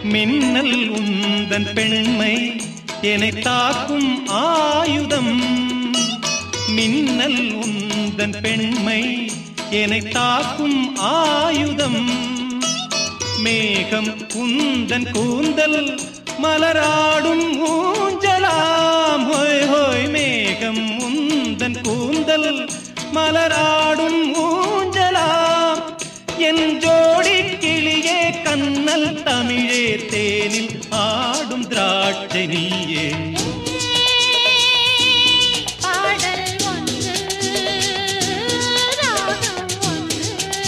மின்னல் உந்தன் பெண்மை என்னை தாக்கும் ஆயுதம் மின்னல் உந்தன் பெண்மை என்னை தாக்கும் ஆயுதம் மேகம் உந்தன் கூந்தல் மலராடும் ஊஞ்சலாம் ஹோய் ஹோய் மேகம் உந்தன் கூந்தல் மலராடும் ஊஞ்சலாம் என் ஜோடி கிளியே கண்ணல் தமிழே தேனில் ஆடும் திராட்சை நீயே பாடல் ஒன்று ராகம் ஒன்று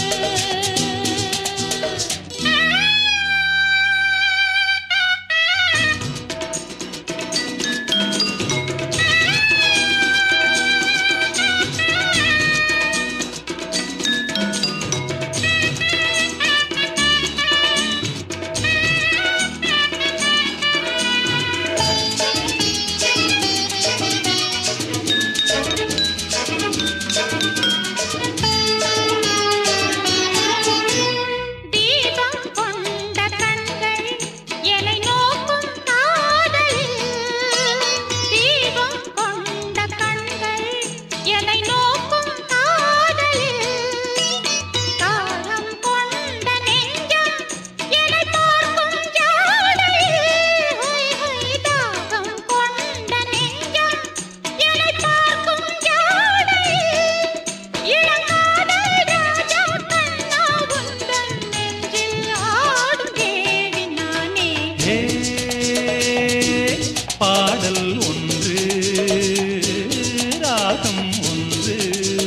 தீபம் கொண்ட கண்கள் என்னை நோக்கும் காதலில் தீபம் கொண்ட கண்கள் என்னை நோக்கும் காதலில் தாகம் கொண்ட நெஞ்சம் என்னை பார்க்கும் ஜாடையில் ஹொய் ஹொய் தாகம் கொண்ட நெஞ்சம் என்னை பார்க்கும் ஜாடையில் இளங்காதல் ராஜா கண்ணா உந்தன் நெஞ்சில் ஆடும் தேவி நானே ஏ, பாடல் ஒன்று ராகம் ஒன்று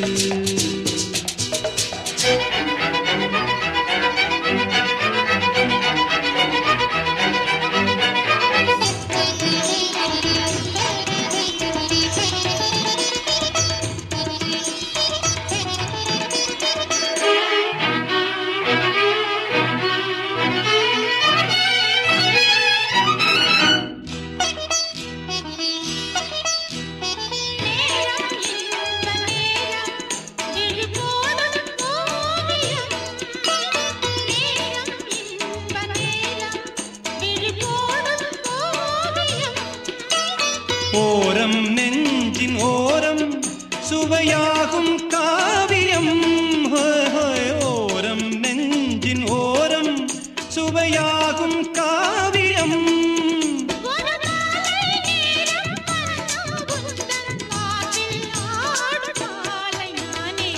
நேரம் இன்ப நேரம் விழி போடும் ஓவியம் நேரம் இன்ப நேரம் விழி போடும் ஓவியம் ஓரம் நெஞ்சின் ஓரம் சுவையாகும் காவியம் ஹோய் ஹோய் ஓரம் நெஞ்சின் ஓரம் சுவையாகும் காவியம் ஒரு மாலை நேரம் மன்னோ உந்தன் மார்பில் ஆடும் மாலை நானே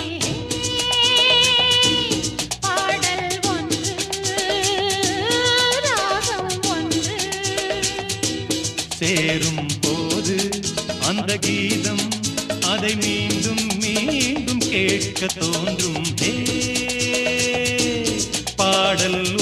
பாடல் ஒன்று ராகம் ஒன்று சேரும் போது அந்த கீதம் அதை மீண்டும் மீண்டும் கேட்க தோன்றும் ஹே, பாடல்